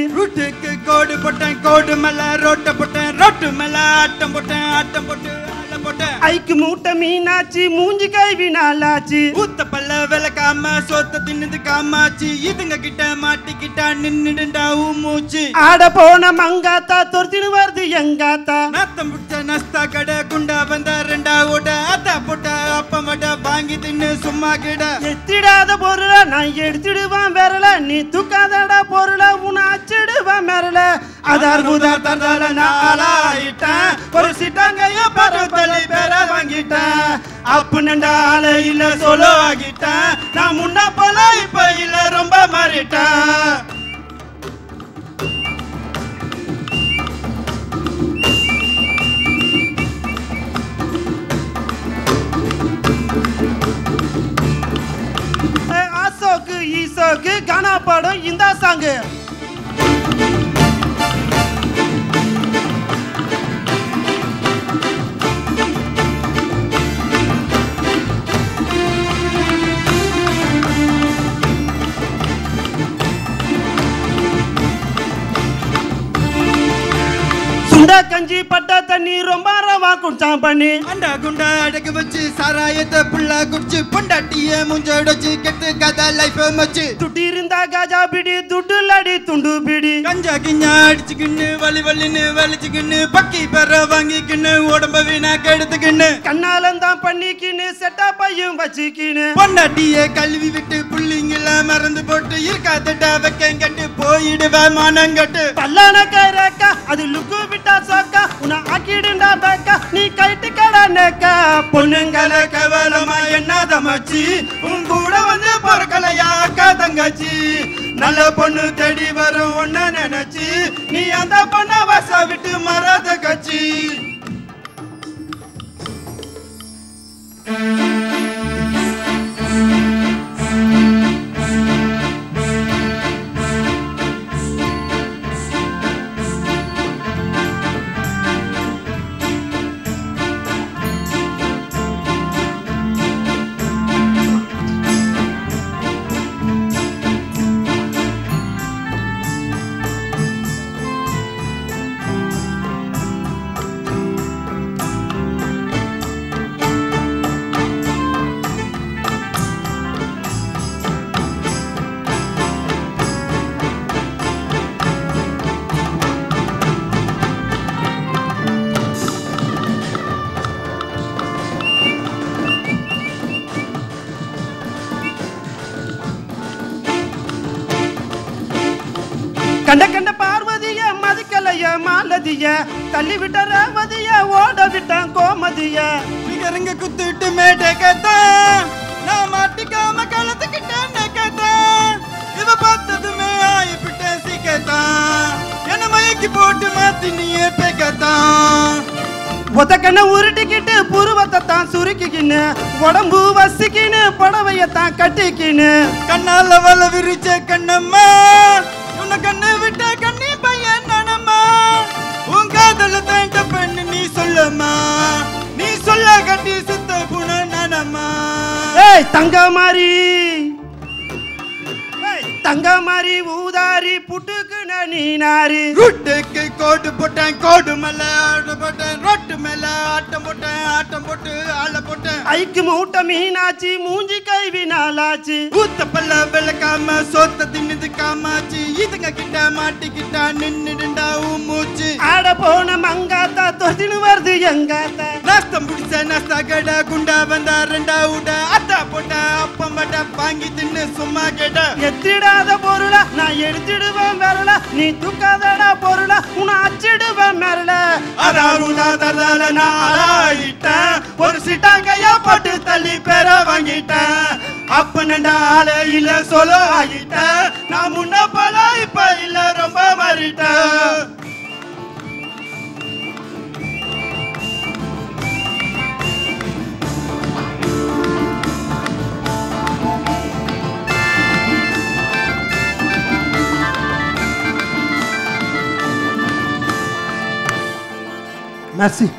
ரூட்டுக்கு கோடு போட்டேன் கோடு மேல ரோட்ட போட்டேன் ரோட்டு மேல ஆட்டம் போட்டேன் ஆட்டம் போட்டு ஆள போட்டேன் ஐக்கு மூட்டை மீனாச்சு மூஞ்சி கை வினாலாச்சு ஊத்த பல்ல விளக்காம சோத்த தின்னுது காமாச்சு இதுங்க கிட்ட மாட்டிக்கிட்டா நின்னுடுண்டா மூச்சு ஆட போன மங்காத்தா தொர்த்தினு வருது எங்காத்தா நாத்தம் பிடிச்ச நஸ்தா கடை குண்டா வந்த ரெண்டா ஓட அத்தா போட்ட அப்பம் வட வாங்கி தின்னு சும்மா கிட எத்திடாத பொருள நான் எடுத்துடுவான் விரல நீ தூக்காதடா பொருள உன அச்சிடுவான் மிரல அதார் புதார் தந்தால நான் ஆளாயிட்டேன் ஒரு சிட்டாங்கைய பரவலை பெற வாங்கிட்டேன் அப்பு நண்டா ஆலையில சோலோ ஆகிட்டேன் நான் முன்ன போல இப்ப இல்ல ரொம்ப மாறிட்டேன் ஏய், அசோக்கு ஈசோக்கு கனா படம் இந்த சாங்கு சுண்டா கஞ்சி பட்டா தண்ணி ரொம்ப ரவா குடிச்சான் பண்ணி அண்டா குண்டா அடக்கு வச்சு சாராயத்தை புள்ளா குடிச்சு பொண்டாட்டிய முஞ்சடிச்சு கெட்டு கதை லைஃப் மச்சு துட்டி இருந்தா காஜா பிடி துட்டு லடி துண்டு பிடி கஞ்சா கிஞ்சா அடிச்சுக்கின்னு வலி வலின்னு வலிச்சுக்கின்னு பக்கி பெற வாங்கிக்கின்னு உடம்ப வீணா கெடுத்துக்கின்னு கண்ணாலந்தான் பண்ணிக்கின்னு செட்டா பையும் வச்சுக்கின்னு பொண்டாட்டிய கழுவி விட்டு புள்ளிங்கள மறந்து போட்டு இருக்காதடா வைக்கேன் கட்டு போயிடுவேன் மானங்கட்டு பல்லான கைரக்கா அது லுக்கு விட்டா சோக்கா உன்னை ஆக்கிடுண்டா பேக்கா நீ கைட்டு கடா நேக்கா பொண்ணுங்களை கேவலமா என்னத மச்சி உன் கூட வந்து பொறக்கலையா அக்கா தங்கச்சி நல்ல பொண்ணு தேடி வரும் ஒன்ன நினைச்சு நீ அந்த பொண்ண வச விட்டு மறாத கட்சி கண்ட கண்ட பார்வதிய மதிக்கலைய மாலதிய தள்ளி விட்ட ரேவதிய ஓட விட்டான் கோமதிய பிகருங்க குத்துட்டு மேட்டை கத்தான் நான் மாட்டிக்காம கலத்துக்கிட்டேன் கத்தான் இவ பார்த்ததுமே ஆயிப்பிட்டேன் சீக்கத்தான் என்ன மயக்கி போட்டு மாத்தி நீயே பேக்கத்தான் ஒத்த கண்ண உருட்டிக்கிட்டு புருவத்தை தான் சுருக்கிக்கின்னு உடம்பு வசிக்கின்னு புடவையத்தான் கட்டிக்கின்னு கண்ணால வல விரிச்ச கண்ணம்மா உன்னை கண்ணு விட்ட கண்ணி பையன் நானம்மா உன் காதல தேண்ட பெண்ணு நீ சொல்லம்மா நீ சொல்ல கட்டி சுத்த புன நானம்மா ஏய் தங்க மாதிரி ஏய், தங்க மாதிரி ஊதாரி புட்டுக்கு நீ நாரி ரூட்டுக்கு கோடு போட்டேன் கோடு மேல ஆட போட்டேன் ரோட்டு மேல ஆட்டம் போட்டேன் ஆட்டம் போட்டு ஆள போட்டேன் ஐக்கு மூட்டை மீனாச்சு மூஞ்சி கை வினாலாச்சு ஊத்த பல்ல விளக்காம சோத்த தின்னுது காமாச்சு இதுங்க கிட்ட மாட்டிக்கிட்டா நின்னுடுண்டா உன் மூச்சு ஆட போன மங்காத்தா தொத்தினு வருது எங்காத்தா நாஸ்தம் பிடிச்ச நாஸ்தா கடை குண்டா வந்தா ரெண்டா உட அத்தா போட்ட அப்பம் பட்ட வாங்கி தின்னு சும்மா கேட்ட எத்திடாத பொருள நான் எடுத்துடுவேன் விரல நீ தூக்காதடா பொருள உன்னை அச்சிடுவேன் மிரல அதாருதாதால நான் ஆளாயிட்டேன் ஒரு சிட்டாங்கையா போட்டு தள்ளி பெற வாங்கிட்டேன் அப்ப நண்டா ஆலையில சொலோ ஆகிட்டேன் நான் முன்ன பல இப்ப இல்ல ரொம்ப மாறிட்டேன் மெர்சி